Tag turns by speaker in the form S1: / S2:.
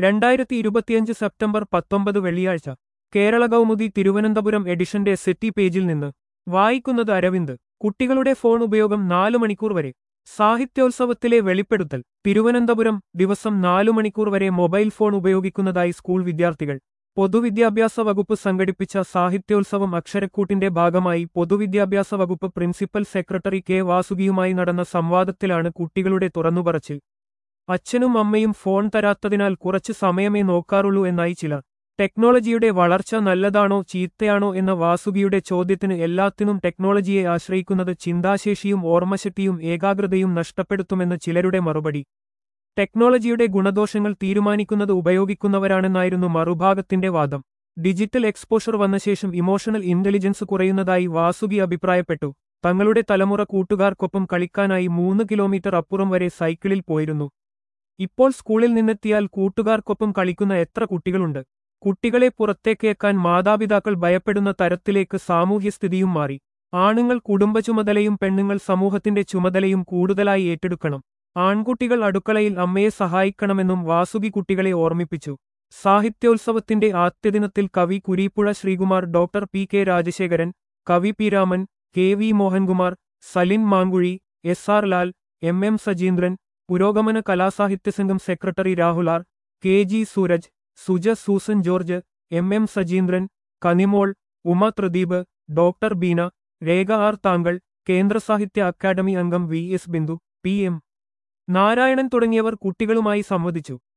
S1: രണ്ടായിരത്തി ഇരുപത്തിയഞ്ച് സെപ്റ്റംബർ പത്തൊമ്പത് വെള്ളിയാഴ്ച കേരള കൗമുദി തിരുവനന്തപുരം എഡിഷന്റെ സെറ്റി പേജിൽ നിന്ന് വായിക്കുന്നത് അരവിന്ദ് കുട്ടികളുടെ ഫോൺ ഉപയോഗം നാലു മണിക്കൂർ വരെ സാഹിത്യോത്സവത്തിലെ വെളിപ്പെടുത്തൽ തിരുവനന്തപുരം ദിവസം നാലു മണിക്കൂർ വരെ മൊബൈൽ ഫോൺ ഉപയോഗിക്കുന്നതായി സ്കൂൾ വിദ്യാർത്ഥികൾ പൊതുവിദ്യാഭ്യാസ വകുപ്പ് സംഘടിപ്പിച്ച സാഹിത്യോത്സവം അക്ഷരക്കൂട്ടിന്റെ ഭാഗമായി പൊതുവിദ്യാഭ്യാസ വകുപ്പ് പ്രിൻസിപ്പൽ സെക്രട്ടറി കെ വാസുകിയുമായി നടന്ന സംവാദത്തിലാണ് കുട്ടികളുടെ തുറന്നുപറച്ചിൽ അച്ഛനും അമ്മയും ഫോൺ തരാത്തതിനാൽ കുറച്ച് സമയമേ നോക്കാറുള്ളൂ എന്നായി ചിലർ ടെക്നോളജിയുടെ വളർച്ച നല്ലതാണോ ചീത്തയാണോ എന്ന വാസുകിയുടെ ചോദ്യത്തിന് എല്ലാത്തിനും ടെക്നോളജിയെ ആശ്രയിക്കുന്നത് ചിന്താശേഷിയും ഓർമ്മശക്തിയും ഏകാഗ്രതയും നഷ്ടപ്പെടുത്തുമെന്ന് ചിലരുടെ മറുപടി ടെക്നോളജിയുടെ ഗുണദോഷങ്ങൾ തീരുമാനിക്കുന്നത് ഉപയോഗിക്കുന്നവരാണെന്നായിരുന്നു മറുഭാഗത്തിന്റെ വാദം ഡിജിറ്റൽ എക്സ്പോഷർ വന്ന ശേഷം ഇമോഷണൽ ഇന്റലിജൻസ് കുറയുന്നതായി വാസുകി അഭിപ്രായപ്പെട്ടു തങ്ങളുടെ തലമുറ കൂട്ടുകാർക്കൊപ്പം കളിക്കാനായി മൂന്ന് കിലോമീറ്റർ അപ്പുറം വരെ സൈക്കിളിൽ പോയിരുന്നു ഇപ്പോൾ സ്കൂളിൽ നിന്നെത്തിയാൽ കൂട്ടുകാർക്കൊപ്പം കളിക്കുന്ന എത്ര കുട്ടികളുണ്ട് കുട്ടികളെ പുറത്തേക്കേക്കാൻ മാതാപിതാക്കൾ ഭയപ്പെടുന്ന തരത്തിലേക്ക് സാമൂഹ്യസ്ഥിതിയും മാറി ആണുങ്ങൾ കുടുംബ ചുമതലയും പെണ്ണുങ്ങൾ സമൂഹത്തിന്റെ ചുമതലയും കൂടുതലായി ഏറ്റെടുക്കണം ആൺകുട്ടികൾ അടുക്കളയിൽ അമ്മയെ സഹായിക്കണമെന്നും വാസുകി കുട്ടികളെ ഓർമ്മിപ്പിച്ചു സാഹിത്യോത്സവത്തിന്റെ ആദ്യദിനത്തിൽ കവി Kureeppuzha Sreekumar doctor P K Rajasekharan കവി P Raman K V Mohankumar Salin Mankuzhi S R Lal M M Sajeendran പുരോഗമന കലാസാഹിത്യസംഘം സെക്രട്ടറി രാഹുലാർ K G Sooraj Suja Susan George M M Sajeendran Kanimol Uma Pradeep doctor Beena Rekha R താങ്കൾ കേന്ദ്ര സാഹിത്യ അക്കാദമി അംഗം V S Bindu P M Narayanan തുടങ്ങിയവർ കുട്ടികളുമായി സംവദിച്ചു